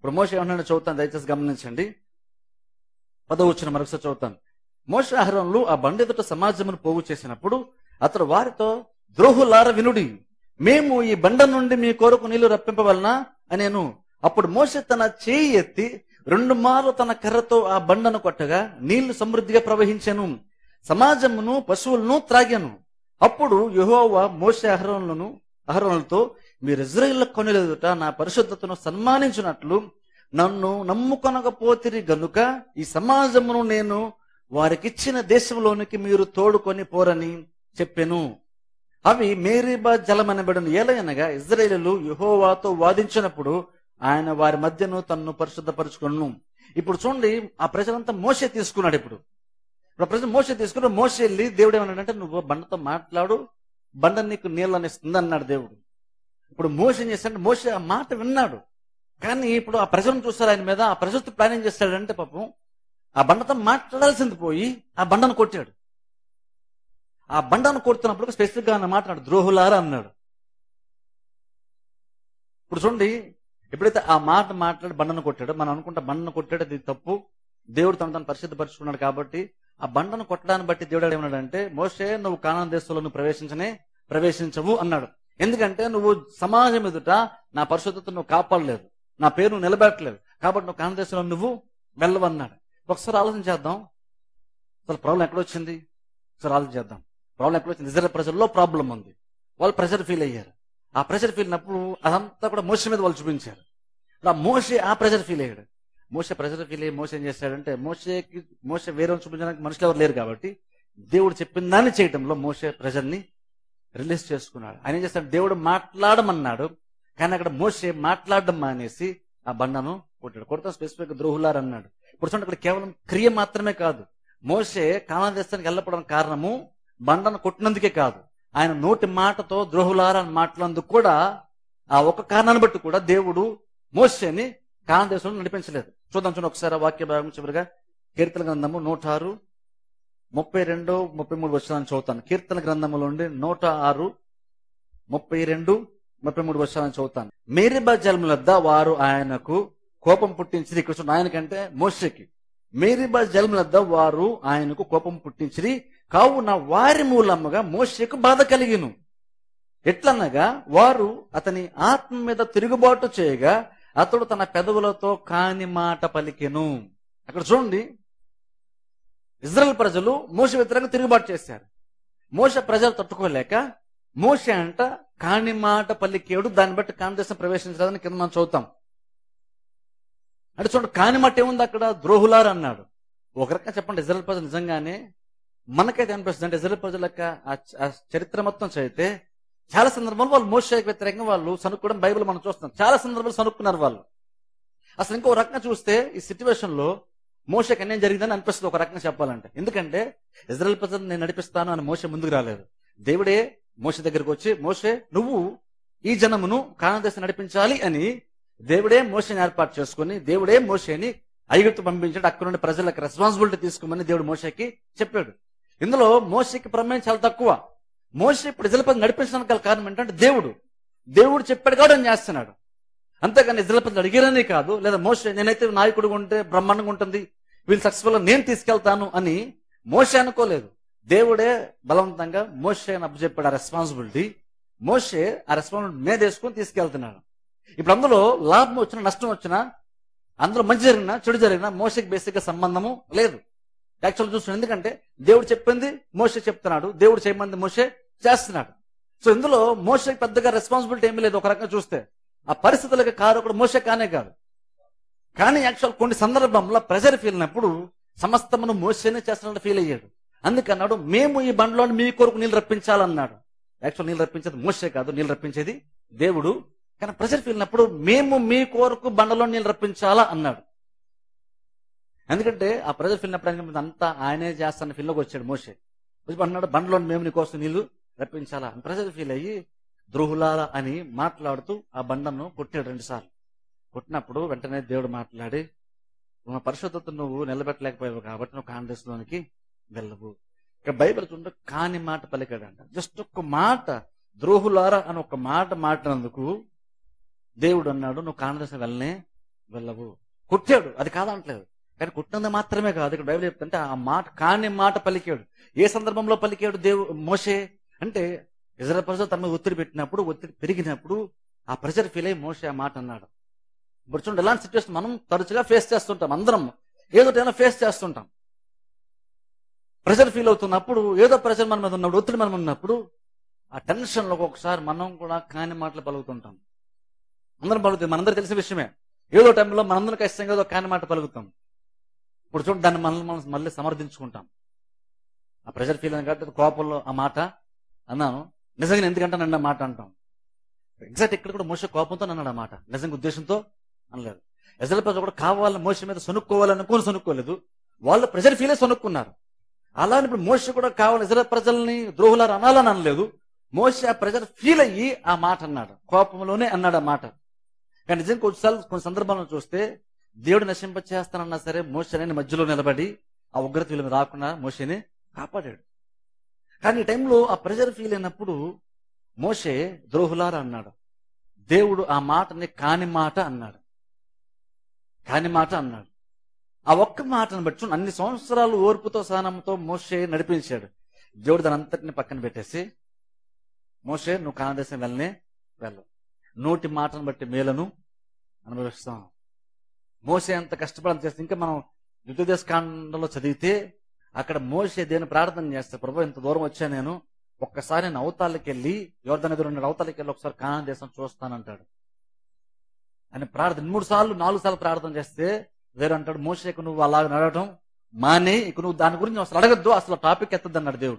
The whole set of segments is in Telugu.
ఇప్పుడు మోస ఏమన్నా చదువుతాను దయచేసి గమనించండి పదవ వచ్చిన మరొకసారి చదువుతాను మోస ఆహారంలో ఆ బండి ఎదుట సమాజమును పోగు చేసినప్పుడు అతడు వారితో ద్రోహులార వినుడి మేము ఈ బండ నుండి మీ కొరకు నీళ్లు రప్పింపవలనా అనేను అప్పుడు మోస తన చేయి ఎత్తి రెండు మార్లు తన కర్రతో ఆ బండను కొట్టగా నీళ్లు సమృద్ధిగా ప్రవహించెను సమాజమును పశువులను త్రాగాను అప్పుడు యెహోవా మోసే అహరోనులను అహరోనులతో మీరు ఇజ్రాయిల్ కొనలేదుట నా పరిశుద్ధతను సన్మానించినట్లు నన్ను నమ్ముకొనకపోతిరి గనుక ఈ సమాజమును నేను వారికిచ్చిన దేశంలోనికి మీరు తోడుకొని పోరని చెప్పెను అవి మేరీబా జలమనబడిన ఏలయనగా ఇజ్రాయేలు యెహోవాతో వాదించినప్పుడు ఆయన వారి మధ్యను తన్ను పరిశుద్ధపరచుకును ఇప్పుడు చూడండి ఆ ప్రజలంతా మోసే తీసుకున్నాడు ఇప్పుడు ఇప్పుడు ఆ ప్రజలు మోసే తీసుకుని మోసే వెళ్ళి దేవుడు ఏమన్నాడంటే నువ్వు బండతో మాట్లాడు బండ నీకు నీళ్ళని ఇస్తుంది అన్నాడు దేవుడు ఇప్పుడు మోస ఏం చేశాడు మోసే ఆ మాట విన్నాడు కానీ ఇప్పుడు ఆ ప్రజలను చూస్తారు ఆయన మీద ఆ ప్రజలతో ప్లాన్ ఏం చేస్తాడంటే పాపం ఆ బండతో మాట్లాడాల్సింది పోయి ఆ బండను కొట్టాడు ఆ బండను కొడుతున్నప్పుడు స్పెసిఫిక్ గా ఆయన మాట్లాడు ద్రోహులారా అన్నాడు ఇప్పుడు చూడండి ఎప్పుడైతే ఆ మాట మాట్లాడి బండను కొట్టాడో మనం అనుకుంటా బండను కొట్టాడు అది తప్పు దేవుడు తను తను పరిశుద్ధపరుచుకున్నాడు కాబట్టి ఆ బండను కొట్టడాన్ని బట్టి దేవుడు ఏమన్నాడంటే మోసే నువ్వు కానాన్ దేశంలో నువ్వు ప్రవేశించనే ప్రవేశించవు అన్నాడు ఎందుకంటే నువ్వు సమాజం ఎదుట నా పరిశుద్ధతను నువ్వు కాపాడలేదు నా పేరు నువ్వు నిలబెట్టలేదు కాబట్టి నువ్వు కానాన్ దేశంలో నువ్వు వెళ్ళవన్నాడు ఒకసారి ఆలోచన చేద్దాం అసలు ప్రాబ్లం ఎక్కడొచ్చింది ఒకసారి ఆలోచన చేద్దాం ప్రాబ్లం ఎక్కడొచ్చింది ఇజ్రాయల్ ప్రజల్లో ప్రాబ్లం ఉంది వాళ్ళు ప్రెషర్ ఫీల్ అయ్యారు ఆ ప్రెషర్ ఫీల్ అయినప్పుడు అదంతా కూడా మోస మీద వాళ్ళు చూపించారు ఆ మోసే ఆ ప్రెషర్ ఫీల్ అయ్యాడు మోసే ప్రెషర్ ఫీల్ అయ్యి మోస ఏం చేస్తాడంటే మోసేకి మోస వేరే చూపించడానికి మనుషులు ఎవరు లేరు కాబట్టి దేవుడు చెప్పిన దాన్ని చేయటంలో మోసే ప్రెషర్ ని రిలీజ్ చేసుకున్నాడు ఆయన ఏం చేస్తాడు దేవుడు మాట్లాడమన్నాడు కానీ అక్కడ మోసే మాట్లాడడం మానేసి ఆ బండను కొట్టాడు కొడతా స్పెసిఫిక్ ద్రోహులారు అన్నాడు ఇప్పుడు చూడండి అక్కడ కేవలం క్రియ మాత్రమే కాదు మోసే కానాదేశానికి వెళ్ళపడం కారణము బండను కొట్టినందుకే కాదు ఆయన నోటి మాటతో ద్రోహులారా అని మాట్లాడినందుకు కూడా ఆ ఒక కారణాన్ని బట్టి కూడా దేవుడు మోసేని కానాదేశంలో నడిపించలేదు చూద్దాం చూడండి ఒకసారి ఆ వాక్య భాగం చివరిగా కీర్తన గ్రంథము నూట ఆరు ముప్పై రెండు ముప్పై మూడు వచ్చాలని చదువుతాను కీర్తన గ్రంథములో ఉండి నూట ఆరు ముప్పై రెండు ముప్పై మూడు వచ్చాలని చదువుతాను మేరీబా జలములద్ద వారు ఆయనకు కోపం పుట్టించింది ఇక్కడ చూడండి ఆయనకంటే మోషకి మేరీబా జలములద్ద వారు ఆయనకు కోపం పుట్టించిరి కావున వారి మూలముగా మోషకు బాధ కలిగిను ఎట్లనగా వారు అతని ఆత్మ మీద తిరుగుబాటు చేయగా అతడు తన పెదవులతో కాని మాట పలికెను అక్కడ చూడండి ఇజ్రాయెల్ ప్రజలు మోస వ్యతిరేకంగా తిరుగుబాటు చేశారు మోస ప్రజలు తట్టుకోలేక మోస అంట కాని మాట పలికేడు దాన్ని బట్టి కాంగ్రెస్ ప్రవేశించలేదని కింద మనం చదువుతాం అంటే చూడండి కాని మాట ఏముంది అక్కడ ద్రోహులారు అన్నాడు ఒక రకంగా చెప్పండి ఇజ్రాయెల్ ప్రజలు నిజంగానే మనకైతే అనిపిస్తుంది అంటే ఇజ్రాయెల్ ప్రజల యొక్క ఆ చ- ఆ చరిత్ర మొత్తం చదివితే చాలా సందర్భాలు వాళ్ళు మోసకి వ్యతిరేకంగా వాళ్ళు సనుక్కోవడం బైబిల్ మనం చూస్తాం చాలా సందర్భాలు సనుక్కున్నారు వాళ్ళు అసలు ఇంకో రకంగా చూస్తే ఈ సిచ్యువేషన్ లో మోసకి అన్యాయం జరిగిందని అనిపిస్తుంది ఒక రకంగా చెప్పాలంటే ఎందుకంటే ఇజ్రాయెల్ ప్రజలు నేను నడిపిస్తాను అని మోస ముందుకు రాలేదు దేవుడే మోస దగ్గరకు వచ్చి మోసే నువ్వు ఈ జనమును కానాదేశం నడిపించాలి అని దేవుడే మోసని ఏర్పాటు చేసుకుని దేవుడే మోసేని ఐగుప్తు పంపించాడు అక్కడ నుండి ప్రజలకు రెస్పాన్సిబిలిటీ తీసుకోమని దేవుడు మోసకి చెప్పాడు ఇందులో మోసకి ప్రమేయం చాలా తక్కువ మోస ఇప్పుడు ఇజ్రాయెల్ నడిపించడానికి గల కారణం ఏంటంటే దేవుడు దేవుడు చెప్పాడు కాబట్టి ఆయన చేస్తున్నాడు అంతేగాని ఇజ్రాయెల్ ప్రజలు అడిగారని కాదు లేదా మోస నేనైతే నాయకుడు ఉంటే బ్రహ్మాండంగా ఉంటుంది వీళ్ళు సక్సెస్ఫుల్ నేను తీసుకెళ్తాను అని మోస అనుకోలేదు దేవుడే బలవంతంగా మోసే అప్పచెప్పాడు ఆ రెస్పాన్సిబిలిటీ మోసే ఆ రెస్పాన్సిబిలిటీ మీద వేసుకొని తీసుకెళ్తున్నాడు ఇప్పుడు అందులో లాభం వచ్చినా నష్టం వచ్చినా అందులో మంచి జరిగినా చెడు జరిగినా మోసకి బేసిక్ గా సంబంధము లేదు యాక్చువల్ చూస్తున్నాడు ఎందుకంటే దేవుడు చెప్పింది మోసే చెప్తున్నాడు దేవుడు చేయమంది మోసే చేస్తున్నాడు సో ఇందులో మోసకి పెద్దగా రెస్పాన్సిబిలిటీ ఏమీ లేదు ఒక రకంగా చూస్తే ఆ పరిస్థితులకు కారకుడు మోసే కానే కాదు కానీ యాక్చువల్ కొన్ని సందర్భంలో ప్రెజర్ ఫీల్ అయినప్పుడు సమస్తమును మోసేనే చేస్తున్నట్టు ఫీల్ అయ్యాడు అందుకన్నాడు మేము ఈ బండ్లో మీ కొరకు నీళ్ళు రప్పించాలన్నాడు యాక్చువల్ నీళ్ళు రప్పించేది మోసే కాదు నీళ్ళు రప్పించేది దేవుడు కానీ ప్రెజర్ ఫీల్ అయినప్పుడు మేము మీ కొరకు బండలో నీళ్ళు రప్పించాలా అన్నాడు ఎందుకంటే ఆ ప్రెజర్ ఫీల్ అయినప్పుడు అంతా ఆయనే చేస్తాన ఫీల్లోకి వచ్చాడు మోసే వచ్చి అన్నాడు బండలో మేము నీకోసం నీళ్లు రప్పించాలా ప్రెజర్ ఫీల్ అయ్యి ద్రోహులారా అని మాట్లాడుతూ ఆ బండను కొట్టాడు రెండు సార్లు కొట్టినప్పుడు వెంటనే దేవుడు మాట్లాడి ఉన్న పరిశుద్ధత నువ్వు నిలబెట్టలేకపోయావు కాబట్టి నువ్వు కాంగ్రెస్ లోనికి వెళ్ళవు ఇక బైబిల్ చూడండి కాని మాట పలికాడంట జస్ట్ ఒక్క మాట ద్రోహులారా అని ఒక మాట మాట్లాడినందుకు దేవుడు అన్నాడు నువ్వు కాంగ్రెస్ వెళ్ళనే వెళ్ళవు కొట్టాడు అది కాదంటలేదు కానీ కొట్టినందు మాత్రమే కాదు ఇక్కడ బైబిల్ చెప్తుంటే ఆ మాట కాని మాట పలికాడు ఏ సందర్భంలో పలికాడు దేవు మోషే అంటే ఇజ్రాయల్ ప్రజలు తమ మీద ఒత్తిడి పెట్టినప్పుడు ఒత్తిడి పెరిగినప్పుడు ఆ ప్రెషర్ ఫీల్ అయ్యి మోసే ఆ మాట అన్నాడు ఇప్పుడు చూడండి ఎలాంటి సిచ్యువేషన్ మనం తరచుగా ఫేస్ చేస్తుంటాం అందరం ఏదో టైంలో ఫేస్ చేస్తుంటాం ప్రెషర్ ఫీల్ అవుతున్నప్పుడు ఏదో ప్రెషర్ మన మీద ఉన్నప్పుడు ఒత్తిడి మనం ఉన్నప్పుడు ఆ టెన్షన్ లో ఒకసారి మనం కూడా కాని మాటలు పలుకుతుంటాం అందరం పలుకుతుంది మనందరూ తెలిసిన విషయమే ఏదో టైంలో మనందరం ఖచ్చితంగా ఏదో కాని మాట పలుకుతాం ఇప్పుడు చూడండి దాన్ని మనల్ని మనం మళ్ళీ సమర్థించుకుంటాం ఆ ప్రెషర్ ఫీల్ అని కాబట్టి కోపంలో ఆ మాట అన్నాను నిజంగా ఎందుకంటానండి ఆ మాట అంటాం ఎగ్జాక్ట్ ఇక్కడ కూడా మోస కోపంతో అన్నాడు ఆ మాట నిజంగా ఉద్దేశంతో అనలేదు ఎజల ప్రజలు కూడా కావాలని మోస మీద సొనుక్కోవాలనుకోని సొనుక్కోలేదు వాళ్ళు ప్రెషర్ ఫీలే సొనుక్కున్నారు అలా అని ఇప్పుడు మోస కూడా కావాలి ఇతర ప్రజల్ని ద్రోహులారు అనాలని అనలేదు మోస ఆ ప్రజలు ఫీల్ అయ్యి ఆ మాట అన్నాడు కోపంలోనే అన్నాడు ఆ మాట కానీ నిజంగా కొన్నిసార్లు కొన్ని సందర్భాలను చూస్తే దేవుడు నశింప చేస్తానన్నా సరే మోసని మధ్యలో నిలబడి ఆ ఉగ్రత వీళ్ళ మీద రాకుండా మోసని కాపాడాడు కానీ ఈ టైంలో ఆ ప్రెజర్ ఫీల్ అయినప్పుడు మోసే ద్రోహులారా అన్నాడు దేవుడు ఆ మాటని కాని మాట అన్నాడు కాని మాట అన్నాడు ఆ ఒక్క మాటను బట్టి చూడండి, అన్ని సంవత్సరాలు ఓర్పుతో సహనంతో మోసే నడిపించాడు దేవుడు దాని అంతటిని పక్కన పెట్టేసి మోసే నువ్వు కానదేశం వెళ్ళనే వెళ్ళు నోటి మాటను బట్టి మేలను అనుభవిస్తాం మోసే అంత కష్టపడని చేస్తే ఇంకా మనం ద్వితీయ కాండంలో చదివితే అక్కడ మోసే దేని ప్రార్థన చేస్తే ప్రభు ఇంత దూరం వచ్చా నేను ఒక్కసారి నేను అవతాలకి వెళ్ళి యోర్ధన ఎదురు ఉన్న అవతాలకి వెళ్ళి ఒకసారి కానా దేశం చూస్తానంటాడు అని ప్రార్థన మూడు సార్లు నాలుగు సార్లు ప్రార్థన చేస్తే వేరే అంటాడు మోసేకు నువ్వు అలా నడవడం మానే ఇక నువ్వు దాని గురించి అసలు అడగద్దు అసలు టాపిక్ ఎత్తద్దు అన్నాడు దేవుడు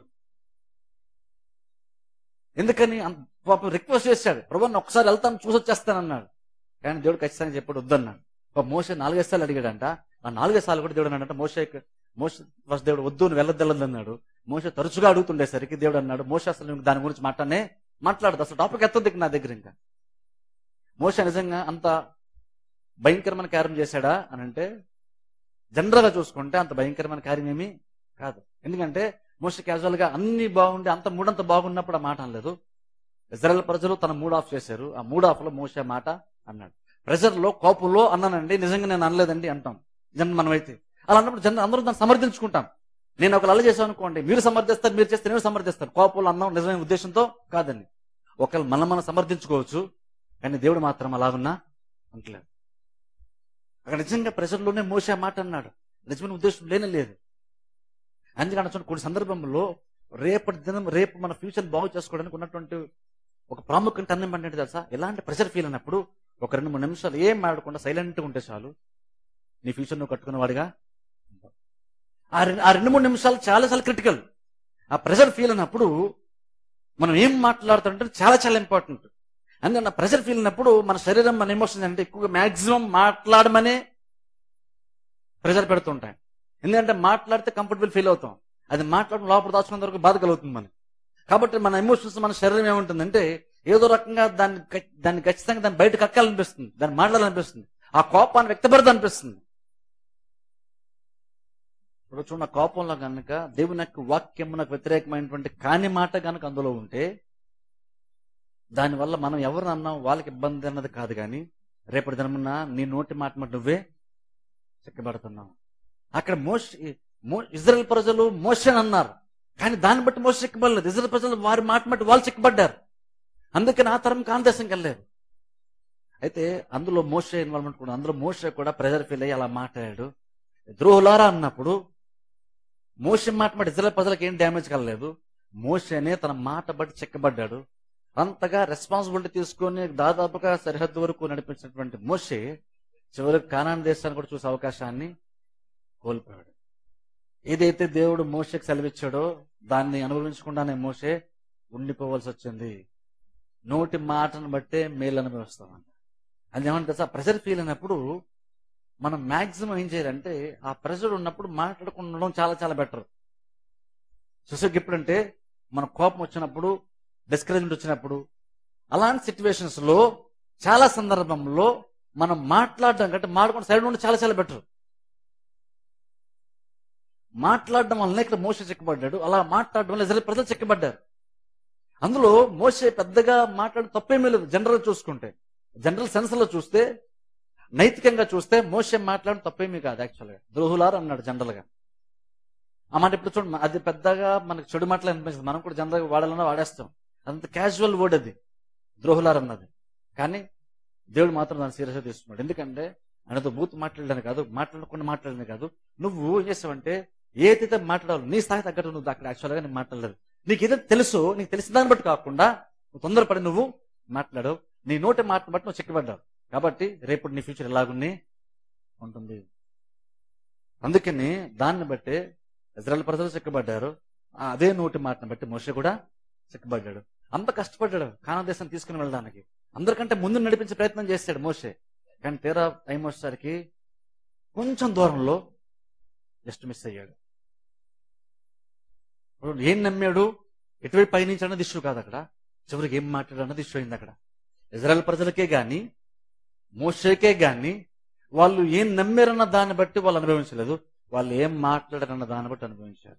ఎందుకని అంత పాపం రిక్వెస్ట్ చేశాడు ప్రభు నేను ఒకసారి వెళ్తాను చూసి వచ్చేస్తానన్నాడు కానీ దేవుడు ఖచ్చితంగా చెప్పాడు వద్దన్నాడు పాపం మోసే నాలుగైదు సార్లు అడిగాడంట ఆ నాలుగైదు సార్లు కూడా దేవుడు అన్నాడంట మోసే మోస ఫస్ట్ దేవుడు వద్దు నువ్వు వెళ్ళొద్దు అన్నాడు మోస తరచుగా అడుగుతుండేసరికి దేవుడు అన్నాడు మోస అసలు నువ్వు దాని గురించి మాట్లాడనే మాట్లాడదు అసలు టాపిక్ ఎత్తద్దు ఇక నా దగ్గర ఇంకా మోస నిజంగా అంత భయంకరమైన కార్యం చేశాడా అని అంటే జనరల్ గా చూసుకుంటే అంత భయంకరమైన కార్యం ఏమీ కాదు ఎందుకంటే మోస క్యాజువల్ గా అన్ని బాగుండి అంత మూడంత బాగున్నప్పుడు ఆ మాట అనలేదు ఇజ్రాయల్ ప్రజలు తన మూడ్ ఆఫ్ చేశారు ఆ మూడ్ ఆఫ్ లో మోసే మాట అన్నాడు ప్రెజర్ లో కోపంలో అన్నానండి నిజంగా నేను అనలేదండి అంటాం జన్ మనమైతే అలా అన్నప్పుడు జన అందరూ దాన్ని సమర్థించుకుంటాం నేను ఒక అల్ల చేశాను అనుకోండి మీరు సమర్థిస్తారు మీరు చేస్తే నేను సమర్థిస్తాను కోపంలో అన్నాం నిజమైన ఉద్దేశంతో కాదండి ఒకళ్ళు మనం మనం సమర్థించుకోవచ్చు కానీ దేవుడు మాత్రం అలాగున్నా అంటలేదు అక్కడ నిజంగా ప్రెషర్లోనే మోసే మాట అన్నాడు నిజమైన ఉద్దేశం లేనే లేదు అందుకని చూడండి కొన్ని సందర్భంలో రేపటి దినం రేపు మన ఫ్యూచర్ బాగు చేసుకోవడానికి ఉన్నటువంటి ఒక ప్రాముఖ్యత అన్నం ఏంటంటే తెలుసా ఎలాంటి ప్రెషర్ ఫీల్ అయినప్పుడు ఒక రెండు మూడు నిమిషాలు ఏం మాడకుండా సైలెంట్గా ఉంటే చాలు నీ ఫ్యూచర్ నువ్వు కట్టుకున్న వాడిగా ఉంటావు. ఆ రెండు ఆ రెండు మూడు నిమిషాలు చాలా చాలా క్రిటికల్ ఆ ప్రెషర్ ఫీల్ అయినప్పుడు మనం ఏం మాట్లాడుతుంటే చాలా చాలా ఇంపార్టెంట్ అందుకని ఆ ప్రెషర్ ఫీల్ అయినప్పుడు మన శరీరం మన ఎమోషన్స్ అంటే ఎక్కువగా మాక్సిమం మాట్లాడమనే ప్రెషర్ పెడుతుంటాయి ఎందుకంటే మాట్లాడితే కంఫర్టబుల్ ఫీల్ అవుతాం అది మాట్లాడడం లోపల దాచుకున్నంత వరకు బాధ కలుగుతుంది మనకి కాబట్టి మన ఎమోషన్స్ మన శరీరం ఏముంటుందంటే ఏదో రకంగా దాన్ని ఖ- దాన్ని ఖచ్చితంగా దాన్ని బయట కక్కాలనిపిస్తుంది దాన్ని మాట్లాడాలనిపిస్తుంది ఆ కోపాన్ని వ్యక్తపడదనిపిస్తుంది ఇప్పుడు చూడ కోపంలో గనుక దేవుని యొక్క వాక్యమునకు వ్యతిరేకమైనటువంటి కాని మాట గనుక అందులో ఉంటే దానివల్ల మనం ఎవరు అన్నాం వాళ్ళకి ఇబ్బంది అన్నది కాదు కానీ రేపటి దినమున నీ నోటి మాట మాట నువ్వే చిక్కబడుతున్నావు అక్కడ మోష మో- ఇజ్రాయెల్ ప్రజలు మోషన్ అన్నారు కానీ దాన్ని బట్టి మోస చిక్కబడలేదు ఇజ్రాయెల్ ప్రజలు వారి మాట బట్టి వాళ్ళు చిక్కబడ్డారు అందుకని ఆ తరం కాందేశం వెళ్ళలేదు అయితే అందులో మోసే ఇన్వాల్వ్మెంట్ కూడా అందులో మోసే కూడా ప్రెజర్ ఫీల్ అయ్యి అలా మాట్లాడాడు ద్రోహులారా అన్నప్పుడు మోసే మాట బట్టి ఇజ్రాయెల్ ప్రజలకు ఏం డ్యామేజ్ కలలేదు మోసేనే తన మాట బట్టి చెక్కబడ్డాడు అంతగా రెస్పాన్సిబిలిటీ తీసుకొని దాదాపుగా సరిహద్దు వరకు నడిపించినటువంటి మోసే చివరికి కానాన్ దేశాన్ని కూడా చూసే అవకాశాన్ని కోల్పోయాడు ఏదైతే దేవుడు మోసకి సెలవిచ్చాడో దాన్ని అనుభవించకుండానే మోసే ఉండిపోవాల్సి వచ్చింది నోటి మాటను బట్టే మేలు అనుభవిస్తామంట అది ఏమంటే తెలుసా ప్రెషర్ ఫీల్ అయినప్పుడు మనం మాక్సిమం ఏం చేయాలంటే ఆ ప్రెషర్ ఉన్నప్పుడు మాట్లాడకుండా ఉండడం చాలా చాలా బెటర్ సుసకి ఎప్పుడంటే మన కోపం వచ్చినప్పుడు డిస్కరేజ్మెంట్ వచ్చినప్పుడు అలాంటి సిచ్యువేషన్స్ లో చాలా సందర్భంలో మనం మాట్లాడడం కంటే మాట్లాడుకుంటే సైడ్ నుండి చాలా చాలా బెటర్ మాట్లాడడం వల్లనే ఇక్కడ మోస చెక్కబడ్డాడు అలా మాట్లాడడం వల్ల ఇజ్రాయెల్ ప్రజలు చెక్కబడ్డారు అందులో మోసే పెద్దగా మాట్లాడి తప్పేమీ లేదు జనరల్ చూసుకుంటే జనరల్ సెన్స్ లో చూస్తే నైతికంగా చూస్తే మోసే మాట్లాడడం తప్పేమీ కాదు యాక్చువల్గా ద్రోహులారు అన్నాడు జనరల్ గా ఆ మాట ఇప్పుడు చూడండి అది పెద్దగా మనకు చెడు మాటలు అనిపించింది మనం కూడా జనరల్ గా వాడాలన్నా వాడేస్తాం అంత క్యాజువల్ వర్డ్ అది ద్రోహులారు అన్నది కానీ దేవుడు మాత్రం దాన్ని సీరియస్ గా తీసుకున్నాడు ఎందుకంటే ఆయనతో బూత్ మాట్లాడని కాదు మాట్లాడకుండా మాట్లాడని కాదు నువ్వు ఏం చేసావంటే ఏదైతే మాట్లాడాలో నీ స్థాయి తగ్గట్టు నువ్వు అక్కడ యాక్చువల్గా నేను మాట్లాడలేదు నీకు ఏదైతే తెలుసో నీకు తెలిసిన దాన్ని బట్టి కాకుండా నువ్వు తొందరపడి నువ్వు మాట్లాడావు నీ నోటి మాటను బట్టి నువ్వు చిక్కబడ్డావు కాబట్టి రేపు నీ ఫ్యూచర్ ఎలాగుంది ఉంటుంది అందుకని దాన్ని బట్టి ఇజ్రాయల్ ప్రజలు చిక్కబడ్డారు ఆ అదే నోటి మాటను బట్టి మోషే కూడా చిక్కబడ్డాడు అంత కష్టపడ్డాడు కానా దేశం తీసుకుని వెళ్ళడానికి అందరికంటే ముందు నడిపించే ప్రయత్నం చేశాడు మోషే కానీ తీరా టైం వచ్చేసరికి కొంచెం దూరంలో జస్ట్ మిస్ అయ్యాడు ఇప్పుడు ఏం నమ్మాడు ఎటువైపు పయనించాడు అన్నది ఇష్యూ కాదు అక్కడ చివరికి ఏం మాట్లాడాడు అన్నది ఇష్యూ అయింది అక్కడ ఇజ్రాయల్ ప్రజలకే గాని మోషేకే గాని వాళ్ళు ఏం నమ్మారన్న దాన్ని బట్టి వాళ్ళు అనుభవించలేదు వాళ్ళు ఏం మాట్లాడారన్న దాన్ని బట్టి అనుభవించారు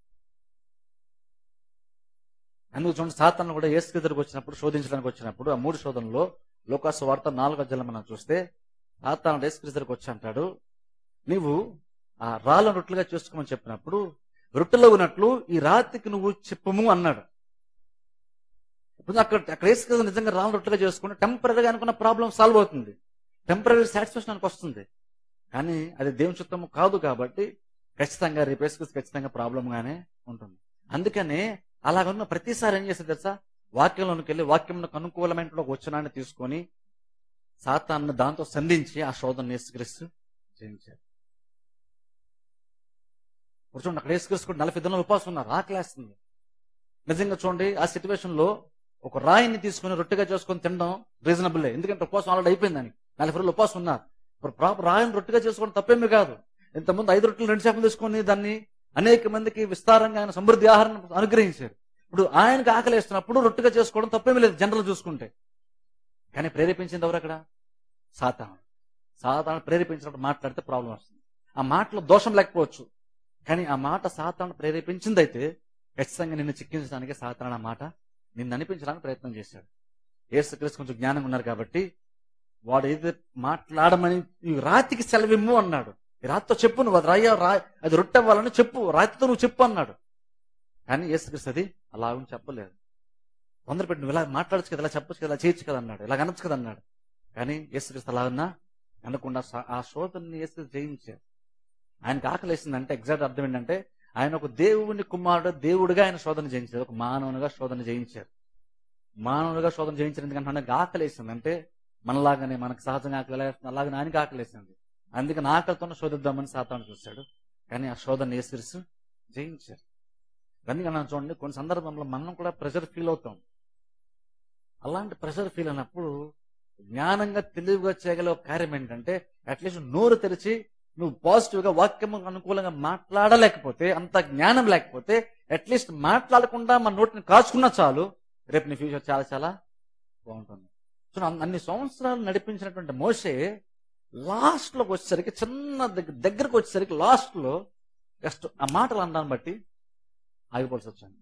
అందుకు చూడండి సాతాను కూడా ఏసుకు దగ్గరకు వచ్చినప్పుడు శోధించడానికి వచ్చినప్పుడు ఆ మూడు శోధనలో లోకాసు వార్త నాలుగు అధ్యాయులు మనం చూస్తే సాతాను ఏసుక్రీస్తు దగ్గరకు వచ్చి అంటాడు నీవు ఆ రాళ్ళ రొట్టెలుగా చేసుకోమని చెప్పినప్పుడు రొట్టెలో ఉన్నట్లు ఈ రాతికి నువ్వు చెప్పము అన్నాడు ఇప్పుడు అక్కడ అక్కడ వేసుకు నిజంగా రాళ్ళ రొట్టెగా చేసుకుంటే టెంపరీగా అనుకున్న ప్రాబ్లం సాల్వ్ అవుతుంది టెంపరీ సాటిస్ఫాక్షన్ వస్తుంది కానీ అది దేవుని చిత్తము కాదు కాబట్టి ఖచ్చితంగా రేపు వేసుకు ఖచ్చితంగా ప్రాబ్లం గానే ఉంటుంది అందుకనే అలాగన్న ప్రతిసారి ఏం చేస్తుంది తెలుసా వాక్యంలోనికి వెళ్ళి వాక్యంలో అనుకూలమైన ఒక వచనాన్ని తీసుకొని సాతాన్ని దాంతో సంధించి ఆ శోధన నేసుక్రీస్తు చేయించారు ఇప్పుడు చూడండి అక్కడ వేసుక్రీస్తు నలభై దినాలు ఉపవాసం ఉన్నారు ఆకలేస్తుంది నిజంగా చూడండి ఆ సిచ్యువేషన్ లో ఒక రాయిని తీసుకుని రొట్టెగా చేసుకొని తినడం రీజనబుల్ ఎందుకంటే ఉపవాసం ఆల్రెడీ అయిపోయింది దానికి నలభై రోజులు ఉపవాసం ఉన్నారు ఇప్పుడు ప్రాపర్ రాయిని రొట్టెగా చేసుకోవడం తప్పేమీ కాదు ఇంతకుముందు ఐదు రొట్టెలు రెండు చేపలు తీసుకొని దాన్ని అనేక మందికి విస్తారంగా ఆయన సమృద్ధి ఆహారం అనుగ్రహించారు ఇప్పుడు ఆయనకు ఆకలి వేస్తున్నప్పుడు రొట్టెగా చేసుకోవడం తప్పేమీ లేదు జనరల్ చూసుకుంటే కానీ ప్రేరేపించింది ఎవరు అక్కడ సాతాను సాతాను ప్రేరేపించినప్పుడు మాట్లాడితే ప్రాబ్లం వస్తుంది ఆ మాటలో దోషం లేకపోవచ్చు కానీ ఆ మాట సాతాను ప్రేరేపించింది అయితే ఖచ్చితంగా నిన్ను చిక్కించడానికి సాతాను ఆ మాట నిన్ను అనిపించడానికి ప్రయత్నం చేశాడు ఏసుక్రీస్తు కొంచెం జ్ఞానంగా ఉన్నారు కాబట్టి వాడు ఏదైతే మాట్లాడమని ఈ రాతికి సెలవిమ్ము అన్నాడు ఈ రాతితో చెప్పు నువ్వు అది రాయ రా అది రొట్టె అవ్వాలని చెప్పు రాతితో నువ్వు చెప్పు అన్నాడు కానీ యేసుక్రీస్తు అది అలా అని చెప్పలేదు తొందర పెట్టి నువ్వు ఇలా మాట్లాడచ్చు కదా ఇలా చెప్పొచ్చు కదా ఇలా చేయొచ్చు కదా అన్నాడు ఇలా అనొచ్చు కదా అన్నాడు కానీ యేసుక్రీస్తు అలా ఉన్నా అనకుండా సా- ఆ శోధనని యేసుక్రీస్తు జయించారు ఆయనకు ఆకలేసిందంటే ఎగ్జాక్ట్ అర్థం ఏంటంటే ఆయన ఒక దేవుని కుమారుడు దేవుడిగా ఆయన శోధన జయించారు ఒక మానవునిగా శోధన జయించారు మానవునిగా శోధన జయించారు ఎందుకంటే ఆయనకు ఆకలేసింది అంటే మనలాగానే మనకు సహజంగా ఆకలి ఎలా వేస్తుంది అలాగే ఆయనకి ఆకలేసింది అందుకని ఆకలితో శోధిద్దామని సాతాను చూశాడు కానీ ఆ శోధన యేసుక్రీస్తు జయించారు అందుకని మనం చూడండి కొన్ని సందర్భంలో మనం కూడా ప్రెషర్ ఫీల్ అవుతాం అలాంటి ప్రెషర్ ఫీల్ అయినప్పుడు జ్ఞానంగా తెలివిగా చేయగల ఒక కార్యం ఏంటంటే అట్లీస్ట్ నోరు తెరిచి నువ్వు పాజిటివ్ గా వాక్యం అనుకూలంగా మాట్లాడలేకపోతే అంత జ్ఞానం లేకపోతే అట్లీస్ట్ మాట్లాడకుండా మన నోటిని కాచుకున్నా చాలు రేపు నీ ఫ్యూచర్ చాలా చాలా బాగుంటుంది సో అన్ని- అన్ని సంవత్సరాలు నడిపించినటువంటి మోసే లాస్ట్ లోకి వచ్చేసరికి చిన్న దగ్గర దగ్గరకు వచ్చేసరికి లాస్ట్ లో జస్ట్ ఆ మాటలు అనడాన్ని బట్టి ఆగిపోవాల్సి వచ్చింది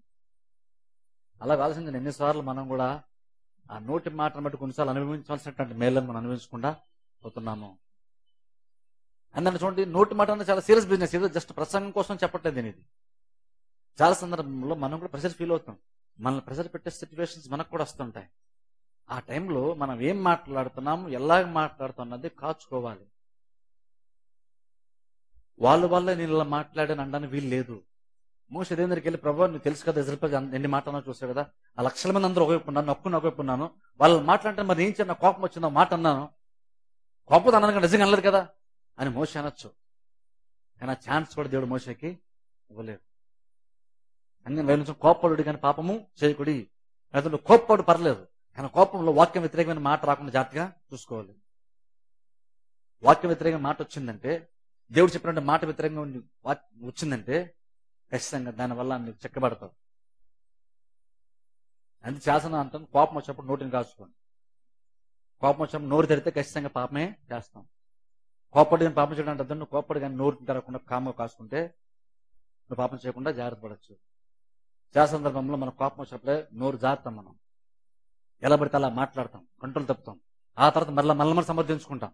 అలా ఆలోచించిన ఎన్నిసార్లు మనం కూడా ఆ నోటి మాటను బట్టి కొన్నిసార్లు అనుభవించాల్సినటువంటి మేలను మనం అనుభవించకుండా పోతున్నాము అందుకని చూడండి నోటి మాట అనేది చాలా సీరియస్ బిజినెస్ ఏదో జస్ట్ ప్రసంగం కోసం చెప్పట్లేదు నేను ఇది చాలా సందర్భంలో మనం కూడా ప్రెషర్ ఫీల్ అవుతాం మనల్ని ప్రెషర్ పెట్టే సిచ్యువేషన్స్ మనకు కూడా వస్తుంటాయి ఆ టైంలో మనం ఏం మాట్లాడుతున్నాము ఎలాగ మాట్లాడుతున్నది కాచుకోవాలి వాళ్ళ వల్ల నేను ఇలా మాట్లాడాను అనడానికి వీలు లేదు మోస దేని దగ్గరికి వెళ్ళి ప్రభావ నువ్వు తెలుసు కదా ఇజ్రాయల్ ప్రజలు ఎన్ని మాటలు చూసావు కదా ఆ లక్షల మంది అందరూ ఒకవైపు ఉన్నాను నొక్కుని ఒకవైపు ఉన్నాను వాళ్ళు మాట్లాడితే మరి ఏం చిన్న కోపం వచ్చిందో మాట అన్నాను కోపం అన్నాను కదా, నిజంగా అనలేదు కదా అని మోస అనొచ్చు కానీ ఆ ఛాన్స్ కూడా దేవుడు మోసకి ఇవ్వలేదు అందుకని వేల నుంచి కోప్పడు కానీ పాపము చేయకుడి లేదా నువ్వు కోప్పడు పర్లేదు కానీ కోపంలో వాక్యం వ్యతిరేకమైన మాట రాకుండా జాగ్రత్తగా చూసుకోవాలి వాక్యం వ్యతిరేకమైన మాట వచ్చిందంటే దేవుడు చెప్పినట్టు మాట వ్యతిరేకంగా ఉండి వాక్- వచ్చిందంటే ఖచ్చితంగా దానివల్ల నీకు చెక్కబడతావు అది శాసనం అంటాం కోపం వచ్చినప్పుడు నోటిని కాచుకోండి కోపం వచ్చినప్పుడు నోరు తెరితే ఖచ్చితంగా పాపమే చేస్తాం కోపడి కానీ పాపం చేయడం అంటే నువ్వు కోపడి కానీ నోరు తెరవకుండా కామ కాసుకుంటే నువ్వు పాపం చేయకుండా జాగ్రత్త పడచ్చు చాలా సందర్భంలో మన కోపం వచ్చినప్పుడే నోరు జారుతాం మనం ఎలా పడితే అలా మాట్లాడతాం కంట్రోల్ తప్పుతాం ఆ తర్వాత మళ్ళీ మళ్ళీ మనం సమర్థించుకుంటాం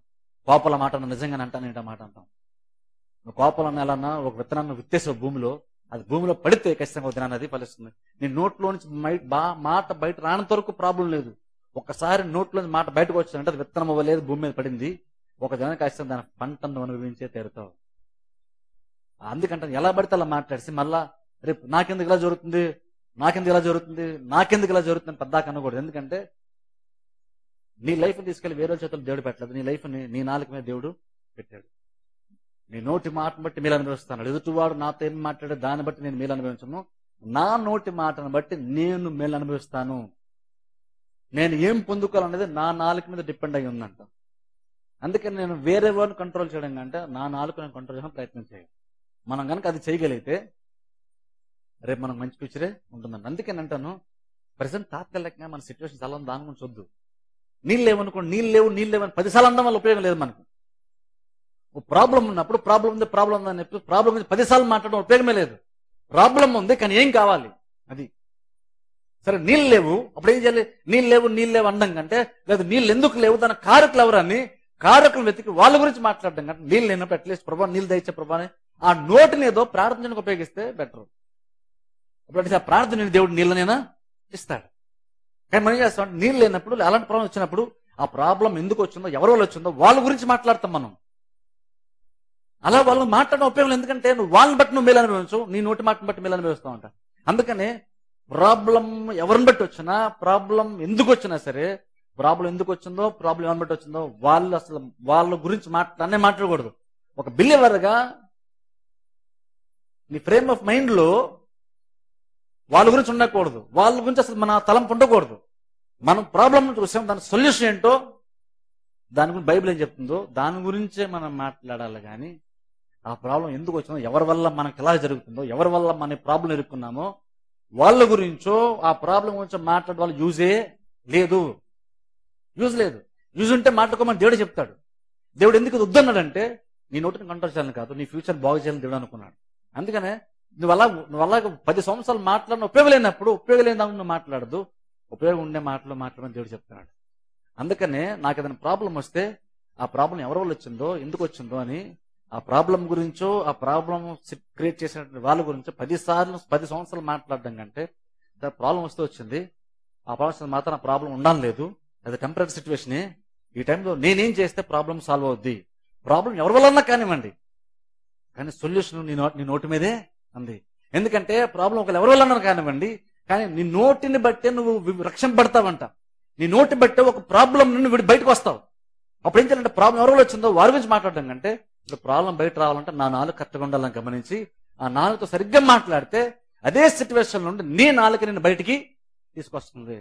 కోపల మాట అన్న నిజంగానే అంటాను ఏంటో మాట అంటాం నువ్వు కోపలను ఎలా అన్నా ఒక విత్తనాన్ని విత్తేసావు భూమిలో అది భూమిలో పడితే ఖచ్చితంగా ఒక దినాన్ని అది ఫలిస్తుంది నీ నోట్లో నుంచి మై- బా- మాట బయట రానంత వరకు ప్రాబ్లం లేదు ఒకసారి నోట్లో నుంచి మాట బయటకు వచ్చిందంటే అది విత్తనం అవ్వలేదు భూమి మీద పడింది ఒక దినానికి ఖచ్చితంగా దాని పంటను అనుభవించే తీరుతావు అందుకంటే ఎలా పడితే అలా మాట్లాడిసి మళ్ళా రేపు నాకెందుకు ఇలా జరుగుతుంది నాకెందుకు ఇలా జరుగుతుంది నాకెందుకు ఇలా జరుగుతుంది అని పెద్దాక అనకూడదు ఎందుకంటే నీ లైఫ్ తీసుకెళ్లి వేరే వాళ్ళ చేతులు దేవుడు పెట్టలేదు నీ లైఫ్ నీ నాలుగు మీద దేవుడు పెట్టాడు నీ నోటి మాటను బట్టి మీరు అనుభవిస్తాను ఎదుటివాడు నాతో ఏం మాట్లాడే దాన్ని బట్టి నేను మేలు అనుభవించను నా నోటి మాటను బట్టి నేను మేలు అనుభవిస్తాను నేను ఏం పొందుకోవాలనేది నా నాలుక మీద డిపెండ్ అయి ఉందంట అందుకని నేను వేరే వాడిని కంట్రోల్ చేయడం కంటే నా నాలుక నేను కంట్రోల్ చేయడం ప్రయత్నం చేయాలి మనం కనుక అది చేయగలిగితే రేపు మనకు మంచి ఫ్యూచరే ఉంటుందంట అందుకే నేను అంటాను ప్రజెంట్ తాత్కాలికంగా మన సిచ్యువేషన్ చాలా దాని గురించి వద్దు నీళ్ళు లేవనుకోండి నీళ్ళు లేవు నీళ్ళు లేవని పదిసార్లు అనడం వల్ల ఉపయోగం లేదు మనకు ఓ ప్రాబ్లం ఉన్నప్పుడు ప్రాబ్లం ఉంది ప్రాబ్లం ఉంది అని చెప్పి ప్రాబ్లం గురించి పదిసార్లు మాట్లాడడం ఉపయోగమే లేదు ప్రాబ్లం ఉంది కానీ ఏం కావాలి అది సరే నీళ్ళు లేవు అప్పుడు ఏం చేయాలి నీళ్ళు లేవు నీళ్ళు లేవు అనడం కంటే లేదు నీళ్ళు ఎందుకు లేవు దాని కారకులు ఎవరని కారకులు వెతికి వాళ్ళ గురించి మాట్లాడడం కంటే నీళ్ళు లేనప్పుడు అట్లీస్ట్ ప్రభా నీళ్ళు దయచే ప్రభా అని ఆ నోటిని ఏదో ప్రార్థనకు ఉపయోగిస్తే బెటర్ అప్పుడు ఆ ప్రార్థన దేవుడు నీళ్ళనైనా ఇస్తాడు కానీ మనం ఏం చేస్తాం నీళ్ళు లేనప్పుడు అలాంటి ప్రాబ్లం వచ్చినప్పుడు ఆ ప్రాబ్లం ఎందుకు వచ్చిందో ఎవరి వల్ల వచ్చిందో వాళ్ళ గురించి మాట్లాడతాం మనం అలా వాళ్ళు మాట్లాడడం ఉపయోగం లేదు. ఎందుకంటే నువ్వు వాళ్ళని బట్టి నువ్వు మేలు అనుభవించు నీ నోటి మాటను బట్టి మేలు అనుభవిస్తావు అంట అందుకనే ప్రాబ్లం ఎవరిని బట్టి వచ్చినా ప్రాబ్లం ఎందుకు వచ్చినా సరే ప్రాబ్లం ఎందుకు వచ్చిందో ప్రాబ్లం ఎవరిని బట్టి వచ్చిందో వాళ్ళు అసలు వాళ్ళ గురించి మాట్లాడనే మాట్లాడకూడదు ఒక బిలీవర్గా నీ ఫ్రేమ్ ఆఫ్ మైండ్ లో వాళ్ళ గురించి ఉండకూడదు వాళ్ళ గురించి అసలు మన తలంపు ఉండకూడదు మనం ప్రాబ్లం చూసాం దాని సొల్యూషన్ ఏంటో దాని గురించి బైబిల్ ఏం చెప్తుందో దాని గురించే మనం మాట్లాడాలి కానీ ఆ ప్రాబ్లం ఎందుకు వచ్చిందో ఎవరి వల్ల మనకు ఎలా జరుగుతుందో ఎవరి వల్ల మన ప్రాబ్లం ఎదుర్కొన్నామో వాళ్ళ గురించో ఆ ప్రాబ్లం గురించి మాట్లాడే వాళ్ళు యూజే లేదు యూజ్ లేదు యూజ్ ఉంటే మాట్లాడుకోమని దేవుడు చెప్తాడు దేవుడు ఎందుకు ఇది వద్దన్నాడంటే నీ నోటిని కంట్రోల్ చేయాలని కాదు నీ ఫ్యూచర్ బాగు చేయాలని దేవుడు అనుకున్నాడు అందుకనే నువ్వు అలా నువ్వు అలా పది సంవత్సరాలు మాట్లాడిన ఉపయోగం లేనప్పుడు ఉపయోగం లేని దాని నువ్వు మాట్లాడదు ఉపయోగం ఉండే మాటలు మాట్లాడమని దేవుడు చెప్తున్నాడు అందుకనే నాకు ఏదైనా ప్రాబ్లం వస్తే ఆ ప్రాబ్లం ఎవరి వల్ల వచ్చిందో ఎందుకు వచ్చిందో అని ఆ ప్రాబ్లం గురించో ఆ ప్రాబ్లం క్రియేట్ చేసినటువంటి వాళ్ళ గురించో పది సార్లు పది సంవత్సరాలు మాట్లాడడం కంటే ప్రాబ్లం వస్తే వచ్చింది ఆ ప్రాబ్లం మాత్రం ఆ ప్రాబ్లం ఉండాలి లేదు అది టెంపరీ సిచ్యువేషనే ఈ టైంలో నేనేం చేస్తే ప్రాబ్లం సాల్వ్ అవుద్ది ప్రాబ్లం ఎవరి వల్ల కానివ్వండి కానీ సొల్యూషన్ నీ నోటి నీ నోటి మీదే ఉంది ఎందుకంటే ప్రాబ్లం ఒకరు ఎవరి వల్ల కానివ్వండి కానీ నీ నోటిని బట్టే నువ్వు వి- రక్షణ పడతావంట నీ నోటి బట్టే ఒక ప్రాబ్లం నుండి వీడి బయటకు వస్తావు అప్పుడు ఏం చేయాలంటే ప్రాబ్లం ఎవరి వల్ల వచ్చిందో వారి గురించి మాట్లాడడం కంటే ఇప్పుడు ప్రాబ్లం బయట రావాలంటే నా నాలుగు కరెక్ట్గా ఉండాలని గమనించి ఆ నాలుగుతో సరిగ్గా మాట్లాడితే అదే సిచ్యువేషన్ నుండి నీ నాలుగు నేను బయటికి తీసుకొస్తుంది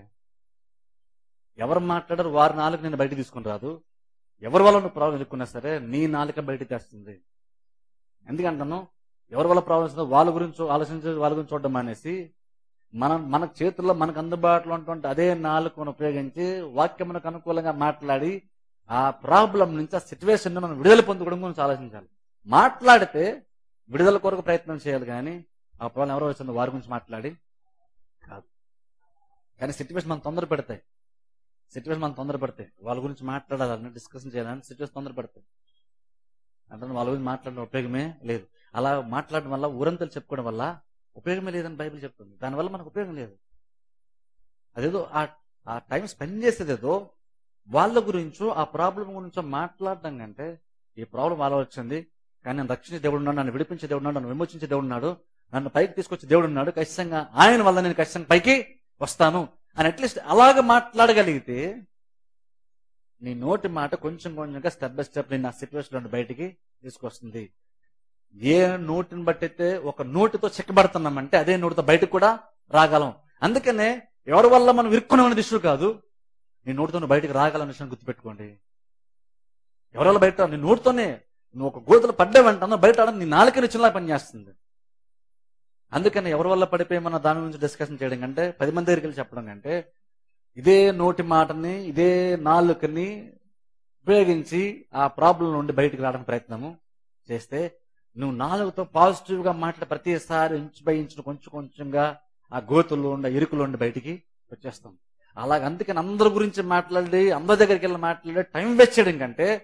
ఎవరు మాట్లాడారు వారి నాలుగు నేను బయటికి తీసుకుని రాదు ఎవరి వల్ల నువ్వు ప్రాబ్లం ఎదుర్కొన్నా సరే నీ నాలుక బయటికి తెస్తుంది ఎందుకంటాను ఎవరి వల్ల ప్రాబ్లమ్స్ ఉందో వాళ్ళ గురించి ఆలోచించి వాళ్ళ గురించి చూడడం మానేసి మనం మన చేతుల్లో మనకు అందుబాటులో ఉన్నటువంటి అదే నాలుకను ఉపయోగించి వాక్యమునకు అనుకూలంగా మాట్లాడి ఆ ప్రాబ్లం నుంచి ఆ సిచ్యువేషన్ మనం విడుదల పొందుకోవడం గురించి ఆలోచించాలి మాట్లాడితే విడుదల కొరకు ప్రయత్నం చేయాలి కానీ ఆ ప్రాబ్లం ఎవరో వచ్చిందో వారి గురించి మాట్లాడి కాదు కానీ సిచ్యువేషన్ మనం తొందర పెడతాయి సిచ్యువేషన్ మనం తొందర పెడతాయి వాళ్ళ గురించి మాట్లాడాలని డిస్కషన్ చేయాలని సిచ్యువేషన్ తొందర పెడతాయి అంటే వాళ్ళ గురించి మాట్లాడడం ఉపయోగమే లేదు అలా మాట్లాడడం వల్ల ఊరంతలు చెప్పుకోవడం వల్ల ఉపయోగమే లేదని బైబిల్ చెప్తుంది దానివల్ల మనకు ఉపయోగం లేదు అదేదో ఆ ఆ టైం స్పెండ్ చేసేదేదో వాళ్ళ గురించో ఆ ప్రాబ్లం గురించో మాట్లాడడం కంటే ఈ ప్రాబ్లం వాళ్ళ వచ్చింది కానీ నన్ను రక్షించే దేవుడు ఉన్నాడు నన్ను విడిపించే దేవుడు ఉన్నాడు నన్ను విమోచించే దేవుడు ఉన్నాడు నన్ను పైకి తీసుకొచ్చే దేవుడు ఉన్నాడు ఖచ్చితంగా ఆయన వల్ల నేను ఖచ్చితంగా పైకి వస్తాను అని అట్లీస్ట్ అలాగ మాట్లాడగలిగితే నీ నోటి మాట కొంచెం కొంచెంగా స్టెప్ బై స్టెప్ నేను ఆ సిచ్యువేషన్ నుండి బయటికి తీసుకొస్తుంది ఏ నోటిని బట్టయితే ఒక నోటితో చెక్కబడుతున్నామంటే అదే నోటితో బయటకు కూడా రాగలం అందుకనే ఎవరి వల్ల మనం ఇరుక్కున్నామనే ఇష్యూ కాదు నీ నోటితో నువ్వు బయటకు రాగలని విషయం గుర్తుపెట్టుకోండి ఎవరి వల్ల బయట నీ నోటితోనే నువ్వు ఒక గోతులు పడ్డావంటే బయట రావడం నీ నాలుకని చిన్నలా పనిచేస్తుంది అందుకని ఎవరి వల్ల పడిపోయామన్న దాని గురించి డిస్కషన్ చేయడం కంటే పది మంది దగ్గరికి వెళ్ళి చెప్పడం కంటే ఇదే నోటి మాటని ఇదే నాలుకని ఉపయోగించి ఆ ప్రాబ్లం నుండి బయటికి రావడానికి ప్రయత్నము చేస్తే నువ్వు నాలుగుతో పాజిటివ్ గా మాట్లాడే ప్రతిసారి ఇంచు బై ఇంచు కొంచెం కొంచెంగా ఆ గోతుల్లో ఉండే ఇరుకులో ఉండి బయటికి వచ్చేస్తాం అలాగ అందుకని అందరి గురించి మాట్లాడి అందరి దగ్గరికి వెళ్ళి మాట్లాడి టైం వేస్ట్ చేయడం కంటే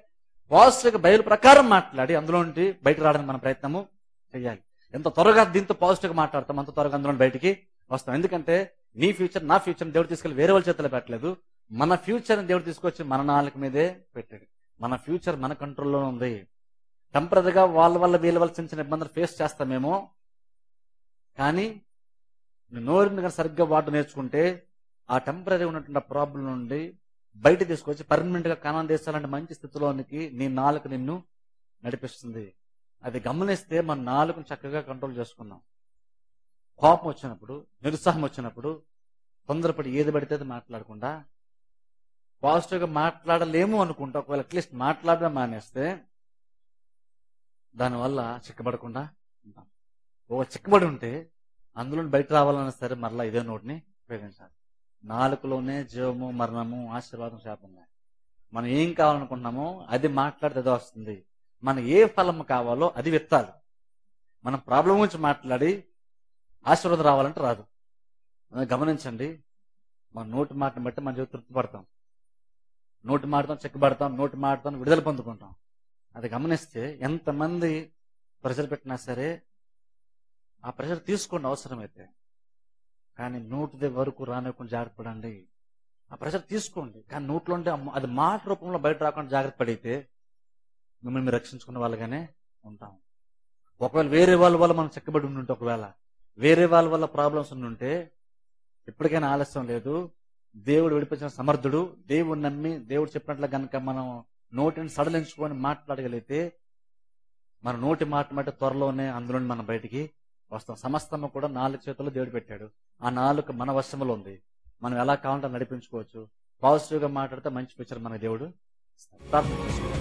పాజిటివ్ గా బయలు ప్రకారం మాట్లాడి అందులో నుండి బయట రావడానికి మన ప్రయత్నము చేయాలి ఎంత త్వరగా దీంతో పాజిటివ్ గా మాట్లాడతాం అంత త్వరగా అందులో నుండి బయటికి వస్తాం ఎందుకంటే నీ ఫ్యూచర్ నా ఫ్యూచర్ దేవుడు తీసుకెళ్లి వేరే వాళ్ళ చేతిలో పెట్టలేదు మన ఫ్యూచర్ దేవుడు తీసుకొచ్చి మన నాలుక మీదే పెట్టాడు మన ఫ్యూచర్ మన కంట్రోల్లో ఉంది టెంపరీగా వాళ్ళ వల్ల వీళ్ళ వల్ల చిన్న చిన్న ఇబ్బందులు ఫేస్ చేస్తామేమో కానీ నువ్వు నోరుని కానీ సరిగ్గా వాడు నేర్చుకుంటే ఆ టెంపరీ ఉన్నటువంటి ప్రాబ్లం నుండి బయట తీసుకొచ్చి పర్మనెంట్ గా కానా దేశాలంటే మంచి స్థితిలోనికి నీ నాలుక నిన్ను నడిపిస్తుంది అది గమనిస్తే మన నాలుకను చక్కగా కంట్రోల్ చేసుకున్నాం కోపం వచ్చినప్పుడు నిరుత్సాహం వచ్చినప్పుడు తొందరపడి ఏది పడితే అది మాట్లాడకుండా పాజిటివ్ గా మాట్లాడలేము అనుకుంటా ఒకవేళ అట్లీస్ట్ మాట్లాడడం మానేస్తే దానివల్ల చిక్కబడకుండా ఉంటాం ఒక చిక్కబడి ఉంటే అందులో బయట రావాలన్నా సరే మరలా ఇదే నోటిని ఉపయోగించాలి నాలుకలోనే జీవము మరణము ఆశీర్వాదం శాపం ఉన్నాయి మనం ఏం కావాలనుకుంటున్నామో అది మాట్లాడితే అదే వస్తుంది మన ఏ ఫలం కావాలో అది విత్తాలి మనం ప్రాబ్లం గురించి మాట్లాడి ఆశీర్వాదం రావాలంటే రాదు అది గమనించండి మన నోటి మాటను బట్టి మన జీవితం తృప్తి పడతాం నోటి మాటతో చెక్కబడతాం నోటి మాటతో విడుదల పొందుకుంటాం అది గమనిస్తే ఎంతమంది ప్రెషర్ పెట్టినా సరే ఆ ప్రెషర్ తీసుకోండి అవసరమైతే కానీ నోటి వరకు రానివ్వకుండా జాగ్రత్త పడండి ఆ ప్రెషర్ తీసుకోండి కానీ నోట్లో ఉంటే అమ్మ- అది మాట రూపంలో బయట రాకుండా జాగ్రత్త పడితే మిమ్మల్ని మీరు రక్షించుకున్న వాళ్ళగానే ఉంటాం ఒకవేళ వేరే వాళ్ళ వల్ల మనం చెక్కబడి ఉంటే ఒకవేళ వేరే వాళ్ళ వల్ల ప్రాబ్లమ్స్ ఉంటే ఇప్పటికైనా ఆలస్యం లేదు దేవుడు విడిపించిన సమర్థుడు దేవుడు నమ్మి దేవుడు చెప్పినట్లు గనక మనం నోటిని సడలించుకొని మాట్లాడగలిగితే మన నోటి మాట మాట త్వరలోనే అందులో మనం బయటికి వస్తాం సమస్తము కూడా నాలుగు చేతుల్లో దేవుడు పెట్టాడు ఆ నాలుగు మన వశంలో ఉంది మనం ఎలా కావాలంటే అలా నడిపించుకోవచ్చు పాజిటివ్ గా మాట్లాడితే మంచి పిక్చర్ మన దేవుడు ఇస్తాడు. ప్రార్థన చేసుకుందాం.